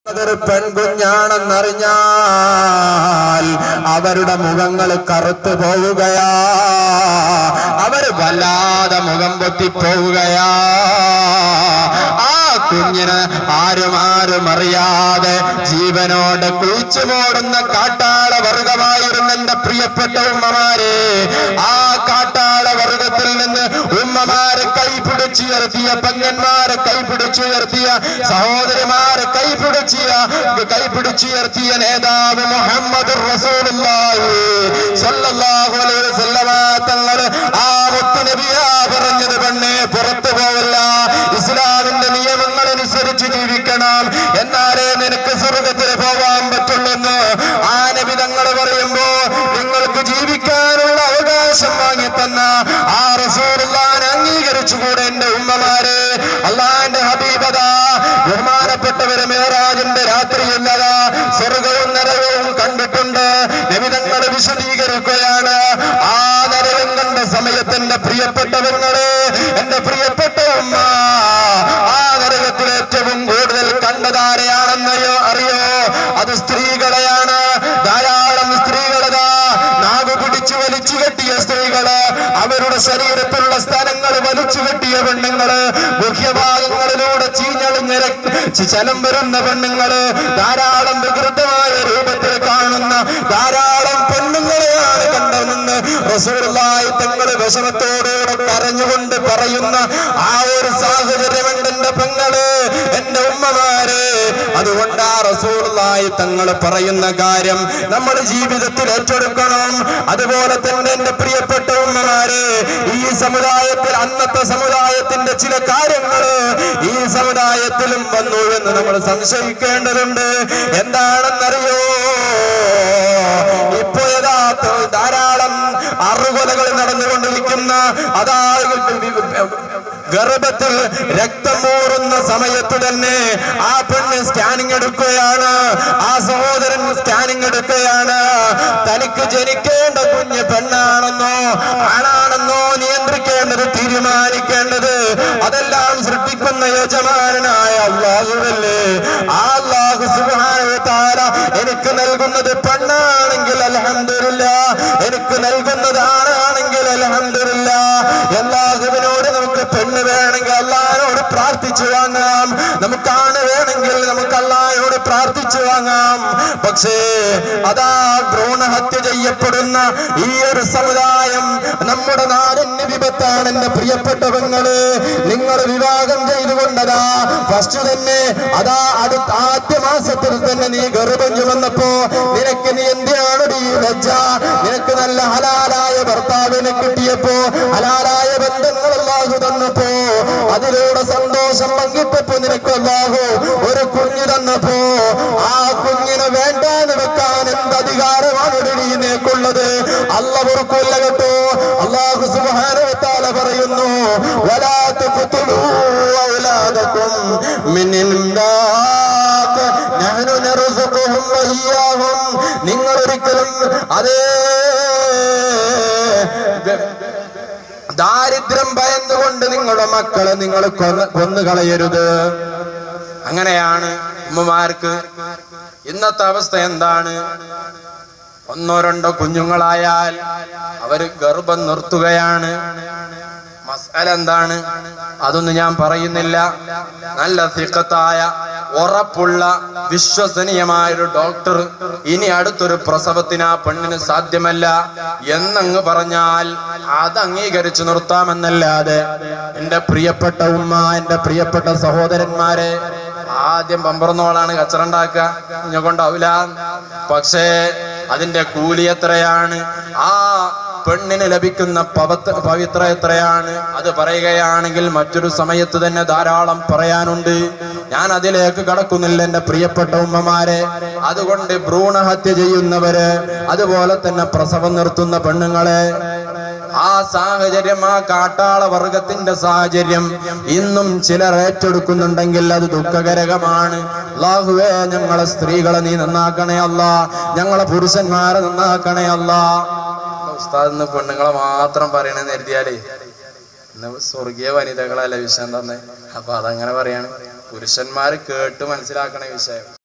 അതൊരു പെൺകുഞ്ഞാണെന്നറിഞ്ഞാൽ അവരുടെ മുഖങ്ങൾ കറുത്തു പോവുകയാ അവര് വല്ലാതെ മുഖം പൊത്തിപ്പോവുകയാ ആ കുഞ്ഞിന് ആരും ആരും അറിയാതെ ജീവനോട് കുഴിച്ചു മോടുന്ന കാട്ടാള വർഗമായിരുന്ന എന്റെ പ്രിയപ്പെട്ട ഉമ്മമാരെ ആ കാട്ടാള വർഗത്തിൽ നിന്ന് ഉമ്മമാരെ കൈപിടിച്ചുയർത്തിയ പങ്ങന്മാരെ കൈപിടിച്ചുയർത്തിയ സഹോദരിമാരെ കൈപിടിച്ചിയ കൈപിടിച്ചുയർത്തിയ നേതാവ് മുഹമ്മദ് റസൂലുള്ളാഹി സ്വല്ലല്ലാഹു അലൈഹി വസല്ലമ തങ്ങള് ആ മുത്തുനബിയാ പറഞ്ഞത് പെണ്ണെ പുറത്തു പോവില്ല ഇസ്ലാമിന്റെ നിയമങ്ങൾ അനുസരിച്ച് ജീവിക്കണം എന്നാലേ നിനക്ക് സ്വർഗത്തിൽ പോവാൻ പറ്റുള്ളെന്ന് ആ നബി തങ്ങൾ പറയുമ്പോ നിങ്ങൾക്ക് ജീവിക്കാനുള്ള അവകാശം വാങ്ങി തന്ന ആ റസൂലുള്ളാഹിനെ അംഗീകരിച്ചുകൂടെ എന്റെ ഉമ്മമാരെ അള്ളാന്റെ ഹബീബത ബഹുമാനപ്പെട്ടവര് മേറാജിന്റെ രാത്രിയില്ലതാ സ്വർഗവും നരകവും കണ്ടിട്ടുണ്ട് നബിതങ്ങൾ വിശദീകരിക്കുകയാണ് ആ നരകം കണ്ട സമയത്തിന്റെ പ്രിയപ്പെട്ടവങ്ങള് എന്റെ പ്രിയപ്പെട്ട ഉമ്മ ആ നരകത്തിൽ ഏറ്റവും കൂടുതൽ കണ്ടതാരെയാണെന്നയോ അറിയോ അത് സ്ത്രീകളെയാണ് ധാരാളം സ്ത്രീകളതാ നാവ് പിടിച്ചു വലിച്ചു കെട്ടിയ സ്ത്രീകള് അവരുടെ ശരീരത്തിലുള്ള സ്ഥലങ്ങൾ വലിച്ചു കെട്ടിയ പെണ്ണുങ്ങള് മുഖ്യഭാഗങ്ങളിലൂടെ ചീഞ്ഞളിഞ്ഞ രക്ത- ചി- ചലം വരുന്ന പെണ്ണുങ്ങള് ധാരാളം വികൃതമായ രൂപത്തിൽ കാണുന്ന ധാരാളം പെണ്ണുങ്ങളെയാണ് കണ്ടതെന്ന് റസൂലുള്ളാഹി തങ്ങൾ വിഷമത്തോടുകൂടെ കരഞ്ഞുകൊണ്ട് പറയുന്ന ആ ഒരു സാഹചര്യമുണ്ട് എന്റെ പെങ്ങള് എന്റെ ഉമ്മമാര് അതുകൊണ്ട് ആ റസൂലുള്ളാഹി തങ്ങൾ പറയുന്ന കാര്യം നമ്മുടെ ജീവിതത്തിൽ ഏറ്റെടുക്കണം അതുപോലെ തന്നെ എന്റെ പ്രിയപ്പെട്ട ഉമ്മമാര് ഈ സമുദായത്തിൽ അന്നത്തെ സമുദായത്തിന്റെ ചില കാര്യങ്ങള് ഈ സമുദായത്തിലും വന്നു എന്ന് നമ്മൾ സംശയിക്കേണ്ടതുണ്ട് എന്താണെന്നറിയോ ഇപ്പൊ യഥാർത്ഥ ധാരാളം അറുകൊലകൾ നടന്നുകൊണ്ടിരിക്കുന്ന അതാ ഗർഭത്തിൽ രക്തം മൂറുന്ന സമയത്ത് തന്നെ ആ പെണ്ണ് സ്കാനിങ് എടുക്കുകയാണ് ആ സഹോദരൻ സ്കാനിങ് എടുക്കുകയാണ് തനിക്ക് ജനിക്കേണ്ട കുഞ്ഞ് പെണ്ണാണെന്നോ ആണാണെന്നോ നിയന്ത്രിക്കേണ്ടത് തീരുമാനിക്കേണ്ടത് അതെല്ലാം സൃഷ്ടിക്കുന്ന യജമാനായ അള്ളാഹുവല്ലേ ആ അള്ളാഹു സുബാന എനിക്ക് നൽകുന്നത് പെണ്ണാണെങ്കിൽ അലഹമില്ല എനിക്ക് നൽകുന്നത് ആണാണെങ്കിൽ അലഹമില്ല അള്ളാഹുവിനോട് നമുക്ക് പെണ്ണ് വേണമെങ്കിൽ അള്ളാഹിനോട് പ്രാർത്ഥിച്ചു വാങ്ങാം നമുക്ക് ആണ് വേണമെങ്കിൽ നമുക്ക് അള്ളാഹിനോട് പ്രാർത്ഥിച്ചു വാങ്ങാം പക്ഷേ അതാ ഭ്രൂണഹത്യ ചെയ്യപ്പെടുന്ന ഈ ഒരു സമുദായം നമ്മുടെ നാടിന് വിപത്താണ് എന്റെ പ്രിയപ്പെട്ടവങ്ങള് നിങ്ങൾ വിവാഹം ചെയ്തുകൊണ്ടതാ ഫസ്റ്റ് തന്നെ അതാ അടുത്ത ആദ്യ മാസത്തിൽ തന്നെ നീ ഗർഭം ചുമന്നപ്പോ നിനക്ക് നീ എന്തിനാണ് ഈ ലജ്ജ നിനക്ക് നല്ല ഹലാലായ ഭർത്താവിനെ കിട്ടിയപ്പോ ഹലാലായ ബന്ധങ്ങൾ അല്ലാഹു തന്നപ്പോ അതിലൂടെ സന്തോഷം പങ്കിട്ടപ്പോ നിനക്ക് അല്ലാഹു ഒരു കുഞ്ഞ് തന്നപ്പോ ആ കുഞ്ഞിനെ വേണ്ടാന്ന് വെക്കാൻ എന്ത് അധികാരമാണ് നീ നിനക്കുള്ളത് അല്ല പൊറുക്കില്ല കേട്ടോ അള്ളാഹു സുബ്ഹാനഹു പറയുന്നു വലാ തഖ്തുലൂ ഔലാദകും മിൻ ഇംലാഖ് നഹ്നു നർസുഖുഹും വഇയ്യാഹും നിങ്ങൾ ഒരിക്കലും അതേ ദാരിദ്ര്യം ഭയന്നുകൊണ്ട് നിങ്ങളുടെ മക്കളെ നിങ്ങൾ കൊന്ന് കൊന്നുകളയരുത് അങ്ങനെയാണ് ഉമ്മമാർക്ക് ഇന്നത്തെ അവസ്ഥ എന്താണ് ഒന്നോ രണ്ടോ കുഞ്ഞുങ്ങളായാൽ അവര് ഗർഭം നിർത്തുകയാണ് മസാല എന്താണ് അതൊന്നും ഞാൻ പറയുന്നില്ല നല്ല സിഖത്തായ ഉറപ്പുള്ള വിശ്വസനീയമായ ഒരു ഡോക്ടർ ഇനി അടുത്തൊരു പ്രസവത്തിന് ആ പെണ്ണിന് സാധ്യമല്ല എന്നങ്ങ് പറഞ്ഞാൽ അത് അംഗീകരിച്ചു നിർത്താമെന്നല്ലാതെ എന്റെ പ്രിയപ്പെട്ട ഉമ്മ എന്റെ പ്രിയപ്പെട്ട സഹോദരന്മാരെ ആദ്യം പമ്പറന്നോളാണ് കച്ചറുണ്ടാക്കുക ഇഞ്ഞ കൊണ്ടാവില്ല പക്ഷേ അതിന്റെ കൂലി എത്രയാണ് ആ പെണ്ണിന് ലഭിക്കുന്ന പവത്ര പവിത്ര എത്രയാണ് അത് പറയുകയാണെങ്കിൽ മറ്റൊരു സമയത്ത് തന്നെ ധാരാളം പറയാനുണ്ട് ഞാൻ അതിലേക്ക് കടക്കുന്നില്ല എന്റെ പ്രിയപ്പെട്ട ഉമ്മമാരെ അതുകൊണ്ട് ഭ്രൂണഹത്യ ചെയ്യുന്നവര് അതുപോലെ തന്നെ പ്രസവം നിർത്തുന്ന പെണ്ണുങ്ങളെ ആ സാഹചര്യം ആ കാട്ടാള വർഗത്തിന്റെ സാഹചര്യം ഇന്നും ചിലർ ഏറ്റെടുക്കുന്നുണ്ടെങ്കിൽ അത് ദുഃഖകരകമാണ് അള്ളാഹുവേ ഞങ്ങളെ സ്ത്രീകളെ നീ നന്നാക്കണേ അല്ല ഞങ്ങളെ പുരുഷന്മാരെ നന്നാക്കണേ അല്ല ഉസ്താദ് ഇന്ന് പെണ്ണുങ്ങളെ മാത്രം പറയണെന്ന് കരുതിയാലേ ഇന്ന് സ്വർഗീയ വനിതകളല്ല വിഷയം തന്നെ അപ്പൊ അതങ്ങനെ പറയാണ് പുരുഷന്മാര് കേട്ട് മനസ്സിലാക്കണ വിഷയം